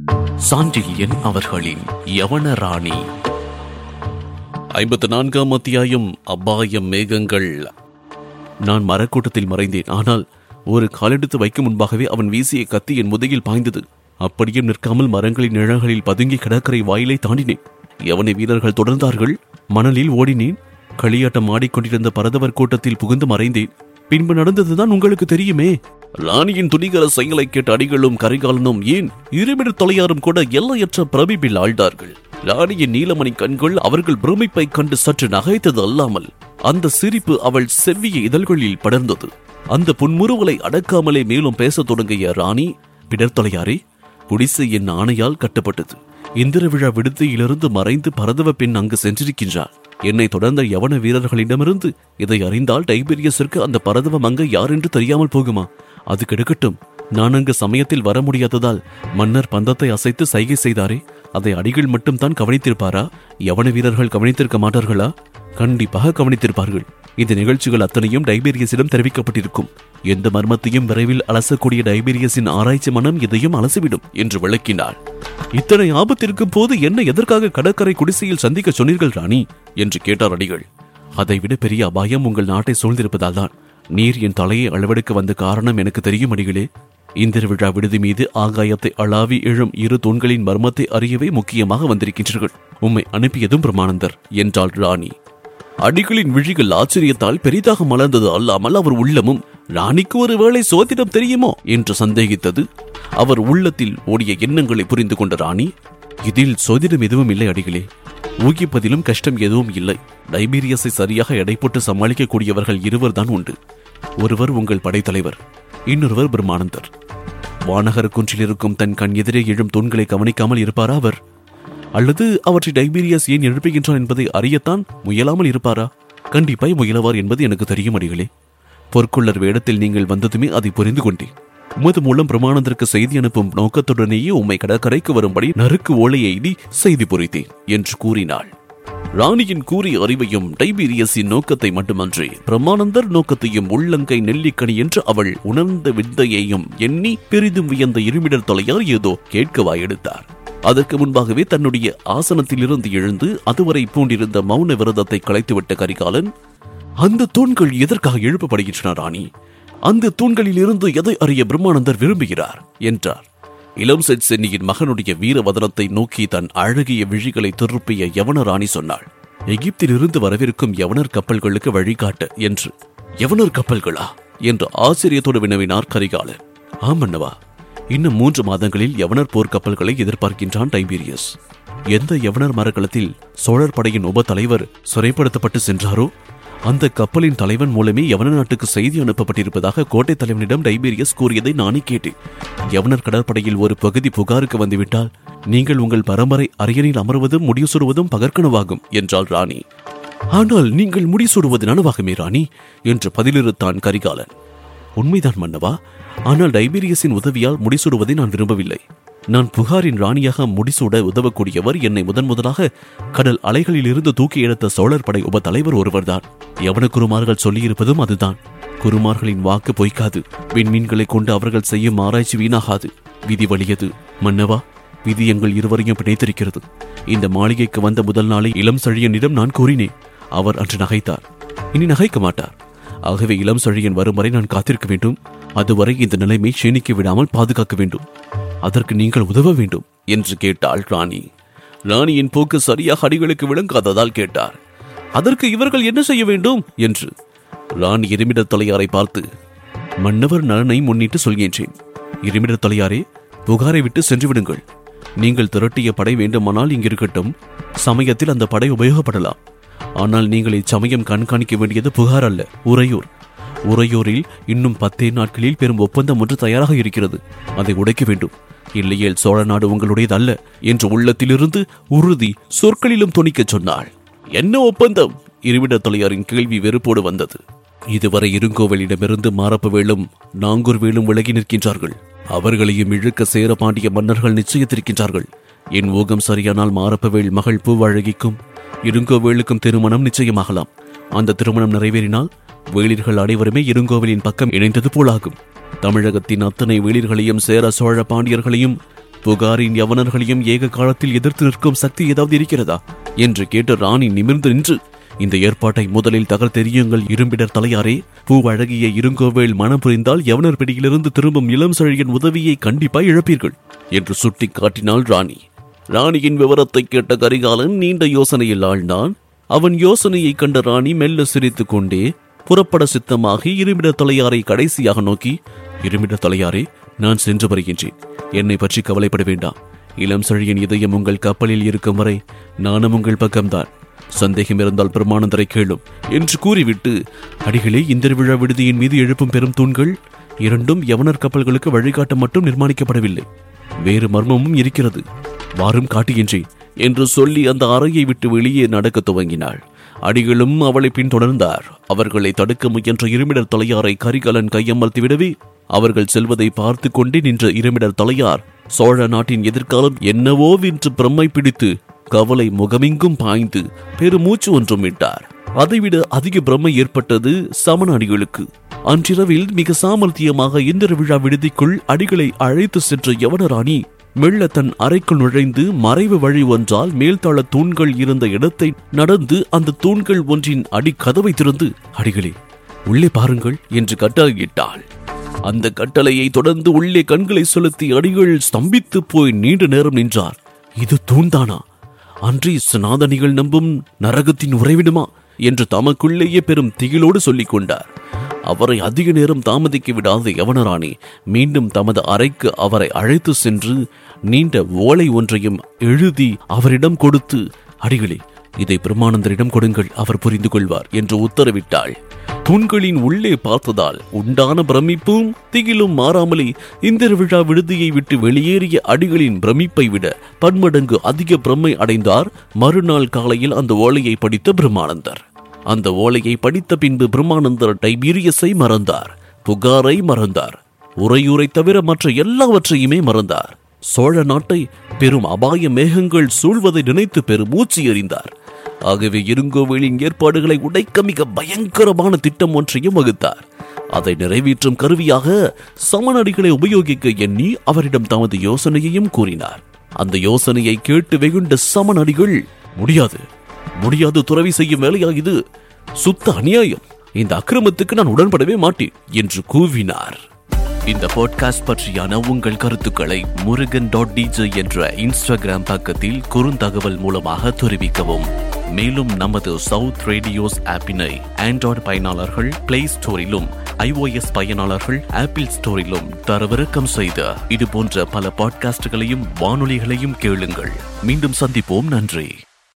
சாண்டில்யன் அவர்களின் யவன ராணி ஐம்பத்து நான்காம் அத்தியாயம் அபாயம் மேகங்கள் நான் மரக்கூட்டத்தில் மறைந்தேன் ஆனால் ஒரு காலெடுத்து வைக்கும் முன்பாகவே அவன் வீசிய கத்தி என் முதுகில் பாய்ந்தது அப்படியே நிற்காமல் மரங்களின் நிழல்களில் பதுங்கி கடற்கரை வாயிலை தாண்டினேன் எவனை வீரர்கள் தொடர்ந்தார்கள் மணலில் ஓடினேன் களியாட்டம் ஆடிக்கொண்டிருந்த பரதவர் கூட்டத்தில் புகுந்து மறைந்தேன் பின்பு நடந்ததுதான் உங்களுக்கு தெரியுமே ராணியின் துணிகர செயலை கேட்ட அடிகளும் கரிகாலனும் ஏன் இருமிட தொலையாரும் கூட எல்லையற்ற பிரமிப்பில் ஆழ்ந்தார்கள் ராணியின் நீலமணி கண்கள் அவர்கள் பிரமிப்பை கண்டு சற்று நகைத்தது அல்லாமல் அந்த சிரிப்பு அவள் செவ்விய இதழ்களில் படர்ந்தது அந்த புன்முறுவலை அடக்காமலே மேலும் பேசத் தொடங்கிய ராணி பிடர்த்தொலையாரே குடிசை என் ஆணையால் கட்டப்பட்டது இந்திர விழா விடுதியிலிருந்து மறைந்து பரதவ பெண் அங்கு சென்றிருக்கின்றார் என்னை தொடர்ந்த யவன வீரர்களிடமிருந்து இதை அறிந்தால் டைபீரியஸிற்கு அந்த பரதவ மங்கை யார் என்று தெரியாமல் போகுமா அது கெடுக்கட்டும் நான் அங்கு சமயத்தில் வர முடியாததால் மன்னர் பந்தத்தை அசைத்து சைகை செய்தாரே அதை அடிகள் மட்டும் தான் கவனித்திருப்பாரா யவன வீரர்கள் கவனித்திருக்க மாட்டார்களா கண்டிப்பாக கவனித்திருப்பார்கள் இந்த நிகழ்ச்சிகள் அத்தனையும் டைபீரியஸிடம் தெரிவிக்கப்பட்டிருக்கும் எந்த மர்மத்தையும் விரைவில் அலசக்கூடிய டைபீரியஸின் ஆராய்ச்சி மனம் இதையும் அலசிவிடும் என்று விளக்கினார் இத்தனை ஆபத்திற்கும் போது என்ன எதற்காக கடற்கரை குடிசையில் சந்திக்க சொன்னீர்கள் ராணி என்று கேட்டார் அடிகள் அதைவிட பெரிய அபாயம் உங்கள் நாட்டை சூழ்ந்திருப்பதால் தான் நீர் என் தலையை அளவெடுக்க வந்த காரணம் எனக்கு தெரியும் அடிகளே இந்திர விழா விடுதி மீது ஆகாயத்தை அளாவி எழும் இரு தூண்களின் மர்மத்தை அறியவே முக்கியமாக வந்திருக்கின்றீர்கள் உம்மை அனுப்பியதும் பிரமானந்தர் என்றாள் ராணி அடிகளின் விழிகள் ஆச்சரியத்தால் பெரிதாக மலர்ந்தது அல்லாமல் அவர் உள்ளமும் ராணிக்கு ஒருவேளை சோதிடம் தெரியுமோ என்று சந்தேகித்தது அவர் உள்ளத்தில் ஓடிய எண்ணங்களை புரிந்து கொண்ட ராணி இதில் சோதிடம் எதுவும் இல்லை அடிகளே ஊகிப்பதிலும் கஷ்டம் எதுவும் இல்லை டைபீரியஸை சரியாக எடை போட்டு சமாளிக்கக்கூடியவர்கள் இருவர் தான் உண்டு ஒருவர் உங்கள் படைத்தலைவர் இன்னொருவர் பிரம்மானந்தர் வானகர் குன்றில் இருக்கும் தன் கண் எதிரே எழும் தூண்களை கவனிக்காமல் இருப்பாரா அவர் அல்லது அவற்றை டைபீரியஸ் ஏன் எழுப்புகின்றான் என்பதை அறியத்தான் முயலாமல் இருப்பாரா கண்டிப்பாய் முயலவார் என்பது எனக்கு தெரியும் அடிகளே பொற்கொள்ளர் வேடத்தில் நீங்கள் வந்ததுமே அதை புரிந்து கொண்டேன் உமது மூலம் பிரமாணத்திற்கு செய்தி அனுப்பும் நோக்கத்துடனேயே உம்மை கடற்கரைக்கு வரும்படி நறுக்கு ஓலை எய்தி செய்தி புரித்தேன் என்று கூறினாள் ராணியின் கூறிய அறிவையும் டைபீரியஸின் நோக்கத்தை மட்டுமன்றி பிரம்மானந்தர் நோக்கத்தையும் உள்ளங்கை நெல்லிக்கனி என்று அவள் உணர்ந்த வித்தையையும் எண்ணி பெரிதும் வியந்த இருமிடர் தொலையார் ஏதோ கேட்கவாய் எடுத்தார் அதற்கு முன்பாகவே தன்னுடைய ஆசனத்திலிருந்து எழுந்து அதுவரை பூண்டிருந்த மௌன விரதத்தை கலைத்துவிட்ட கரிகாலன் அந்த தூண்கள் எதற்காக எழுப்பப்படுகின்றன ராணி அந்த தூண்களில் இருந்து எதை அறிய பிரம்மானந்தர் விரும்புகிறார் என்றார் இளம் செட் சென்னியின் மகனுடைய வீரவதனத்தை நோக்கி தன் அழகிய விழிகளை திருப்பிய யவன ராணி சொன்னாள் எகிப்திலிருந்து வரவிருக்கும் யவனர் கப்பல்களுக்கு வழிகாட்ட என்று யவனர் கப்பல்களா என்று ஆச்சரியத்தோடு வினவினார் கரிகாலன் ஆமன்னவா இன்னும் மூன்று மாதங்களில் யவனர் போர்க்கப்பல்களை எதிர்பார்க்கின்றான் டைபீரியஸ் எந்த யவனர் மரக்கலத்தில் சோழர் படையின் உப தலைவர் சிறைப்படுத்தப்பட்டு சென்றாரோ அந்த கப்பலின் தலைவன் மூலமே யவன நாட்டுக்கு செய்தி அனுப்பப்பட்டிருப்பதாக கோட்டை தலைவனிடம் டைபீரியஸ் கூறியதை நானே கேட்டேன் யவனர் கடற்படையில் ஒரு பகுதி புகாருக்கு வந்துவிட்டால் நீங்கள் உங்கள் பரம்பரை அரியணையில் அமர்வதும் முடிசூடுவதும் பகற்கனவாகும் என்றாள் ராணி ஆனால் நீங்கள் முடிசூடுவது நனவாகுமே ராணி என்று பதிலிருத்தான் கரிகாலன் உண்மைதான் மன்னவா ஆனால் டைபீரியஸின் உதவியால் முடிசூடுவதை நான் விரும்பவில்லை நான் புகாரின் ராணியாக முடிசூட உதவக்கூடியவர் என்னை முதன் முதலாக கடல் அலைகளில் இருந்து தூக்கி எடுத்த சோழர் படை உப தலைவர் ஒருவர்தான் யவன குருமார்கள் சொல்லியிருப்பதும் அதுதான் குருமார்களின் வாக்கு பொய்க்காது விண்மீன்களை கொண்டு அவர்கள் செய்யும் ஆராய்ச்சி வீணாகாது விதி வலியது மன்னவா விதி எங்கள் இருவரையும் பிணைத்திருக்கிறது இந்த மாளிகைக்கு வந்த முதல் நாளை இளம் சழியனிடம் நான் கூறினேன் அவர் அன்று நகைத்தார் இனி நகைக்க மாட்டார் ஆகவே இளம் சழியன் வரும் வரை நான் காத்திருக்க வேண்டும் அதுவரை இந்த நிலைமை சேணிக்க விடாமல் பாதுகாக்க வேண்டும் அதற்கு நீங்கள் உதவ வேண்டும் என்று கேட்டாள் ராணி ராணியின் போக்கு சரியாக அடிகளுக்கு விளங்காததால் கேட்டார் அதற்கு இவர்கள் என்ன செய்ய வேண்டும் என்று ராணி இருமிட தலையாரை பார்த்து மன்னவர் நலனை முன்னிட்டு சொல்கின்றேன் இருமிட தலையாரே புகாரை விட்டு சென்று விடுங்கள் நீங்கள் திரட்டிய படை வேண்டுமானால் இங்கிருக்கட்டும் சமயத்தில் அந்த படை உபயோகப்படலாம் ஆனால் நீங்கள் இச்சமயம் கண்காணிக்க வேண்டியது புகார் அல்ல உறையூர் உறையூரில் இன்னும் பத்தே நாட்களில் பெரும் ஒப்பந்தம் ஒன்று தயாராக இருக்கிறது அதை உடைக்க வேண்டும் இல்லையேல் சோழ நாடு உங்களுடையது அல்ல என்று உள்ளத்திலிருந்து உறுதி சொற்களிலும் துணிக்கச் சொன்னாள் என்ன ஒப்பந்தம் இருவிட தலையாரின் கேள்வி வெறுப்போடு வந்தது இதுவரை இருங்கோவலிடமிருந்து மாரப்ப வேலும் நாங்கூர் வேலும் விலகி நிற்கின்றார்கள் அவர்களையும் இழுக்க சேர பாண்டிய மன்னர்கள் நிச்சயித்திருக்கின்றார்கள் என் ஊகம் சரியானால் மாரப்பவேல் மகள் பூவழகிக்கும் இருங்கோவேலுக்கும் திருமணம் நிச்சயமாகலாம் அந்த திருமணம் நிறைவேறினால் வேளிர்கள் அனைவருமே இருங்கோவிலின் பக்கம் இணைந்தது போலாகும் தமிழகத்தின் அத்தனை வேளிர்களையும் சேர சோழ பாண்டியர்களையும் புகாரின் யவனர்களையும் ஏக காலத்தில் எதிர்த்து நிற்கும் சக்தி ஏதாவது இருக்கிறதா என்று கேட்டு ராணி நிமிர்ந்து நின்று இந்த ஏற்பாட்டை முதலில் தகர்த்தெறியுங்கள் இரும்பிடர் தலையாரே பூவழகிய இருங்கோவேல் மனம் புரிந்தால் யவனர் பிடியிலிருந்து திரும்பும் இளம் செழியன் உதவியை கண்டிப்பாய் இழப்பீர்கள் என்று சுட்டி காட்டினாள் ராணி ராணியின் விவரத்தை கேட்ட கரிகாலன் நீண்ட யோசனையில் ஆழ்ந்தான் அவன் யோசனையை கண்ட ராணி மெல்ல சிரித்துக் கொண்டே புறப்பட சித்தமாகி இருமிட தலையாரை கடைசியாக நோக்கி இருமிட தலையாரே நான் சென்று வருகின்றேன் என்னை பற்றி கவலைப்பட வேண்டாம் இளம் செழியின் இதயம் உங்கள் கப்பலில் இருக்கும் வரை நானும் உங்கள் பக்கம்தான் சந்தேகம் இருந்தால் பிரமானந்தரை கேளும் என்று கூறிவிட்டு அடிகளே இந்த விழா விடுதியின் மீது எழுப்பும் பெரும் தூண்கள் இரண்டும் யவனர் கப்பல்களுக்கு வழிகாட்ட மட்டும் நிர்மாணிக்கப்படவில்லை வேறு மர்மமும் இருக்கிறது வாரும் காட்டுகின்றேன் என்று சொல்லி அந்த அறையை விட்டு வெளியே நடக்கத் துவங்கினாள் அடிகளும் அவளை பின்தொடர்ந்தார் அவர்களை தடுக்க முயன்ற இருமிடர் தலையாரை கரிகாலன் கையமர்த்தி விடவே அவர்கள் செல்வதை பார்த்து கொண்டே நின்ற இருமிடர் தலையார் சோழ நாட்டின் எதிர்காலம் என்னவோ என்று பிரம்மை பிடித்து கவலை முகமெங்கும் பாய்ந்து பெருமூச்சு ஒன்றும் விட்டார் அதைவிட அதிக பிரம்மை ஏற்பட்டது சமண அடிகளுக்கு அன்றிரவில் மிக சாமர்த்தியமாக இந்திர விழா விடுதிக்குள் அடிகளை அழைத்து சென்ற யவனராணி மெல்ல தன் அறைக்குள் நுழைந்து மறைவு வழி ஒன்றால் மேல்தள தூண்கள் இருந்த இடத்தை நடந்து அந்த தூண்கள் ஒன்றின் அடி கதவை திறந்து அடிகளே உள்ளே பாருங்கள் என்று கட்டளையிட்டாள் அந்த கட்டளையை தொடர்ந்து உள்ளே கண்களை செலுத்தி அடிகள் ஸ்தம்பித்து போய் நீண்ட நேரம் நின்றார் இது தூண்தானா அன்றி சனாதனிகள் நம்பும் நரகத்தின் உறைவிடுமா என்று தமக்குள்ளேயே பெரும் திகிலோடு சொல்லிக் கொண்டார் அவரை அதிக நேரம் தாமதிக்க விடாத யவனராணி மீண்டும் தமது அறைக்கு அவரை அழைத்து சென்று நீண்ட ஓலை ஒன்றையும் எழுதி அவரிடம் கொடுத்து அடிகளே இதை பிரம்மானந்தரிடம் கொடுங்கள் அவர் புரிந்து கொள்வார் என்று உத்தரவிட்டாள் தூண்களின் உள்ளே பார்த்ததால் உண்டான பிரமிப்பும் திகிலும் மாறாமலே இந்திர விழா விடுதியை விட்டு வெளியேறிய அடிகளின் பிரமிப்பை விட பன்மடங்கு அதிக பிரம்மை அடைந்தார் மறுநாள் காலையில் அந்த ஓலையை படித்த பிரம்மானந்தர் அந்த ஓலையை படித்த பின்பு பிரம்மானந்தர் டைபீரியஸை மறந்தார் புகாரை மறந்தார் உரையூரை தவிர மற்ற எல்லாவற்றையுமே மறந்தார் சோழ நாட்டை பெரும் அபாய மேகங்கள் சூழ்வதை நினைத்து பெருமூச்சு எறிந்தார் ஆகவே இருங்கோவேலின் ஏற்பாடுகளை உடைக்க மிக பயங்கரமான திட்டம் ஒன்றையும் வகுத்தார் அதை நிறைவேற்றும் கருவியாக சமநடிகளை உபயோகிக்க எண்ணி அவரிடம் தமது யோசனையையும் கூறினார் அந்த யோசனையை கேட்டு வெகுண்ட சமநடிகள் முடியாது முடியாது துறவி செய்யும் வேலையா இது சுத்த அநியாயம் இந்த அக்கிரமத்துக்கு நான் உடன்படவே மாட்டேன் என்று கூவினார் இந்த பாட்காஸ்ட் பற்றியான உங்கள் கருத்துக்களை முருகன் டாட் டிஜே என்ற இன்ஸ்டாகிராம் பக்கத்தில் குறுந்தகவல் மூலமாக தெரிவிக்கவும் மேலும் நமது சவுத் ரேடியோஸ் ஆப்பினை ஆண்ட்ராய்டு பயனாளர்கள் பிளே ஸ்டோரிலும் ஐஓஎஸ் பயனாளர்கள் ஆப்பிள் ஸ்டோரிலும் தரவிறக்கம் செய்த இது போன்ற பல பாட்காஸ்டுகளையும் வானொலிகளையும் கேளுங்கள் மீண்டும் சந்திப்போம் நன்றி